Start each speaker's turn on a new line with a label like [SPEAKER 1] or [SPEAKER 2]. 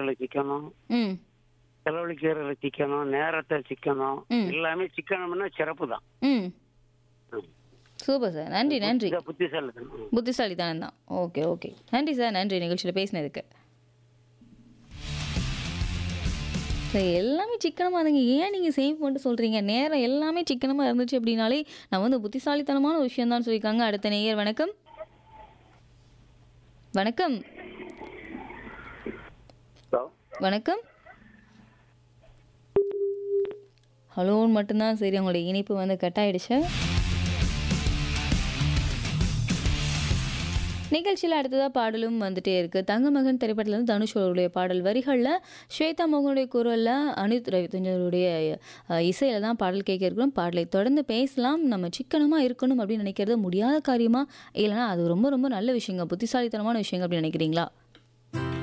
[SPEAKER 1] செய்யறதுல சிக்கனம்
[SPEAKER 2] ம்
[SPEAKER 1] செலவழிக்கிறதுல சிக்கனம் நேரத்தை சிக்கனம்
[SPEAKER 2] ம்.
[SPEAKER 1] எல்லாமே சிக்கனம்னா சிறப்பு தான்
[SPEAKER 2] ம் சூப்பர் சார் நன்றி நன்றி
[SPEAKER 1] இதை புத்திசாலித்தனம்
[SPEAKER 2] புத்திசாலித்தனம் தான் ஓகே ஓகே நன்றி சார் நன்றி நிகழ்ச்சியில் பேசினதுக்கு சார் எல்லாமே சிக்கனமாக இருந்துங்க ஏன் நீங்கள் சேவ் பண்ணிட்டு சொல்கிறீங்க நேரம் எல்லாமே சிக்கனமாக இருந்துச்சு அப்படின்னாலே நான் வந்து புத்திசாலித்தனமான விஷயம் தான் சொல்லியிருக்காங்க அடுத்த நேயர் வணக்கம் வணக்கம்
[SPEAKER 1] ஹலோ
[SPEAKER 2] வணக்கம் ஹலோன்னு மட்டும்தான் சரி உங்களுடைய இணைப்பு வந்து கட் ஆயிடுச்சு நிகழ்ச்சியில் அடுத்ததாக பாடலும் வந்துட்டே இருக்குது தங்கமகன் திரைப்படத்துலேருந்து தனுஷ் அவருடைய பாடல் வரிகளில் ஸ்வேதா மோகனுடைய குரலில் அனித் ரவிச்சந்திரனுடைய இசையில் தான் பாடல் கேட்க இருக்கிறோம் பாடலை தொடர்ந்து பேசலாம் நம்ம சிக்கனமாக இருக்கணும் அப்படின்னு நினைக்கிறது முடியாத காரியமா இல்லைனா அது ரொம்ப ரொம்ப நல்ல விஷயங்க புத்திசாலித்தனமான விஷயங்க அப்படின்னு நினைக்கிறீங்களா